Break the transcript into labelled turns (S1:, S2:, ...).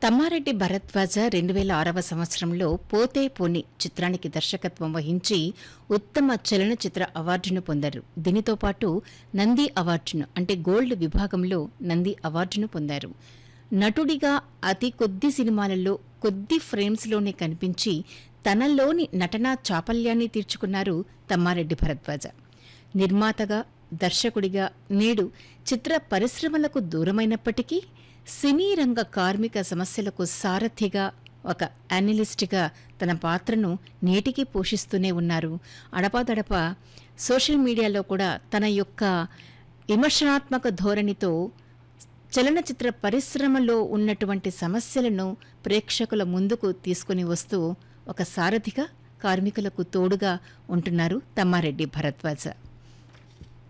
S1: తమ్మారెడ్డి భరద్వాజ రెండు వేల ఆరవ సంవత్సరంలో పోతే పోని చిత్రానికి దర్శకత్వం వహించి ఉత్తమ చలనచిత్ర అవార్డును పొందారు దీనితో పాటు నంది అవార్డును అంటే గోల్డ్ విభాగంలో నంది అవార్డును పొందారు నటుడిగా అతి కొద్ది సినిమాలలో కొద్ది ఫ్రేమ్స్లోనే కనిపించి తనలోని నటనా చాపల్యాన్ని తీర్చుకున్నారు తమ్మారెడ్డి భరద్వాజ నిర్మాతగా దర్శకుడిగా నేడు చిత్ర పరిశ్రమలకు దూరమైనప్పటికీ సినీ రంగ కార్మిక సమస్యలకు సారథిగా ఒక అనలిస్ట్గా తన పాత్రను నేటికి పోషిస్తూనే ఉన్నారు అడపాదడప సోషల్ మీడియాలో కూడా తన యొక్క విమర్శనాత్మక ధోరణితో చలనచిత్ర పరిశ్రమలో ఉన్నటువంటి సమస్యలను ప్రేక్షకుల ముందుకు తీసుకుని వస్తూ ఒక సారథిగా కార్మికులకు తోడుగా ఉంటున్నారు తమ్మారెడ్డి భరద్వాజ